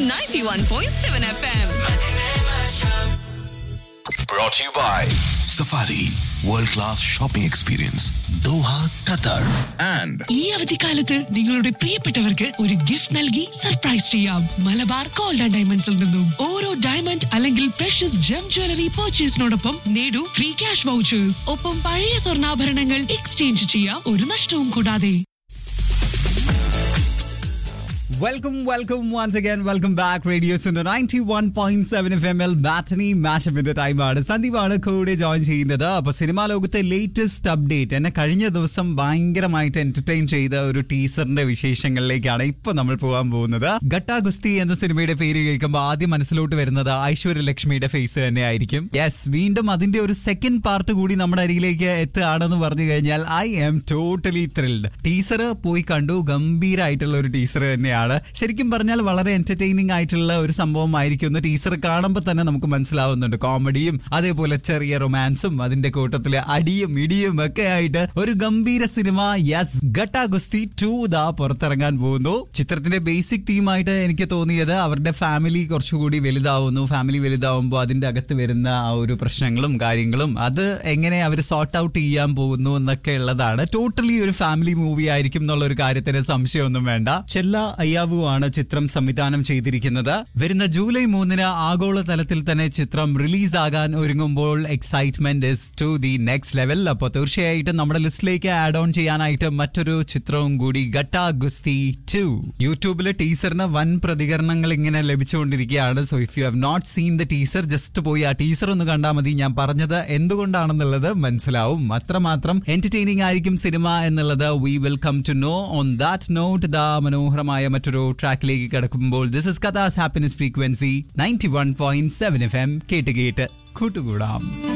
91.7 FM. Brought to you by Safari World Class Shopping Experience Doha, Qatar and ഈ അവധിക്കാലത്ത് നിങ്ങളുടെ പ്രിയപ്പെട്ടവർക്ക് ഒരു ഗിഫ്റ്റ് നൽകി സർപ്രൈസ് ചെയ്യാം മലബാർ ഗോൾഡ് ആൻഡ് ഡയമണ്ട്സിൽ നിന്നും ഓരോ ഡയമണ്ട് അല്ലെങ്കിൽ പ്രഷ്യസ് ജം ജ്വല്ലറി പർച്ചേസിനോടൊപ്പം നേടൂ ഫ്രീ ക്യാഷ് വൗച്ചേഴ്സ് ഒപ്പം പഴയ സ്വർണ്ണാഭരണങ്ങൾ എക്സ്ചേഞ്ച് ചെയ്യാം ഒരു നഷ്ടവും കൂടാതെ Welcome, welcome once again. Welcome back. Radio Suno 91.7 FM L matinee മാഷപ്പിന്റെ ടൈമാണ് സന്ദീപാണ് കൂടെ ജോയിൻ ചെയ്യുന്നത് അപ്പൊ സിനിമാ ലോകത്തെ ലേറ്റസ്റ്റ് അപ്ഡേറ്റ് എന്നെ കഴിഞ്ഞ ദിവസം ഭയങ്കരമായിട്ട് എന്റർടൈൻ ചെയ്ത ഒരു ടീസറിന്റെ വിശേഷങ്ങളിലേക്കാണ് ഇപ്പൊ നമ്മൾ പോകാൻ പോകുന്നത് ഗട്ടാ ഗുസ്തി എന്ന സിനിമയുടെ പേര് കേൾക്കുമ്പോൾ ആദ്യം മനസ്സിലോട്ട് വരുന്നത് ഐശ്വര്യ ലക്ഷ്മിയുടെ ഫേസ് തന്നെ ആയിരിക്കും യെസ് വീണ്ടും അതിന്റെ ഒരു സെക്കൻഡ് പാർട്ട് കൂടി നമ്മുടെ അരികിലേക്ക് എത്തുകയാണെന്ന് പറഞ്ഞു കഴിഞ്ഞാൽ I am totally thrilled teaser പോയി കണ്ടു ഗംഭീരമായിട്ടുള്ള ഒരു ടീസർ തന്നെയാണ് ശരിക്കും പറഞ്ഞാൽ വളരെ എന്റർടൈനിങ് ആയിട്ടുള്ള ഒരു സംഭവമായിരിക്കും ഒന്ന് ടീസർ കാണുമ്പോൾ തന്നെ നമുക്ക് മനസ്സിലാവുന്നുണ്ട് കോമഡിയും അതേപോലെ ചെറിയ റൊമാൻസും അതിന്റെ കൂട്ടത്തില് അടിയും ഇടിയും ഒക്കെ ആയിട്ട് ഒരു ഗംഭീര സിനിമ യെസ് ഗട്ട ഗുസ്തി ടു ദാ പുറത്തിറങ്ങാൻ പോകുന്നു ചിത്രത്തിന്റെ ബേസിക് തീമായിട്ട് എനിക്ക് തോന്നിയത് അവരുടെ ഫാമിലി കുറച്ചുകൂടി വലുതാവുന്നു ഫാമിലി വലുതാവുമ്പോൾ അതിന്റെ അകത്ത് വരുന്ന ആ ഒരു പ്രശ്നങ്ങളും കാര്യങ്ങളും അത് എങ്ങനെ അവർ സോർട്ട് ഔട്ട് ചെയ്യാൻ പോകുന്നു എന്നൊക്കെ ഉള്ളതാണ് ടോട്ടലി ഒരു ഫാമിലി മൂവി ആയിരിക്കും എന്നുള്ള ഒരു കാര്യത്തിന് സംശയമൊന്നും വേണ്ട ചെല്ല അയ്യാവു ആണ് ചിത്രം സംവിധാനം ചെയ്തിരിക്കുന്നത് വരുന്ന ജൂലൈ മൂന്നിന് ആഗോള തലത്തിൽ തന്നെ ചിത്രം റിലീസ് ആകാൻ ഒരുങ്ങുമ്പോൾ excitement is to the next level അപ്പോൾ തീർച്ചയായിട്ടും നമ്മുടെ ലിസ്റ്റിലേക്ക് ആഡ് ഓൺ ചെയ്യാനായിട്ട് മറ്റൊരു ചിത്രവും കൂടി ഗട്ട ഗുസ്തി ടു യൂട്യൂബിലെ ടീസറിന് വൻ പ്രതികരണങ്ങൾ ഇങ്ങനെ ലഭിച്ചുകൊണ്ടിരിക്കുകയാണ് so if you have not seen the teaser just പോയി ആ ടീസർ ഒന്ന് കണ്ടാൽ മതി ഞാൻ പറഞ്ഞത് എന്തുകൊണ്ടാണെന്നുള്ളത് മനസ്സിലാവും അത്രമാത്രം എന്റർടൈനിങ് ആയിരിക്കും സിനിമ എന്നുള്ളത് we will come to know on that note the മനോഹരമായ മറ്റൊരു ട്രാക്കിലേക്ക് കിടക്കുമ്പോൾ this is Katha's happiness frequency ninety one point seven F M കേട്ട് കേട്ട് കൂട്ടുകൂടാം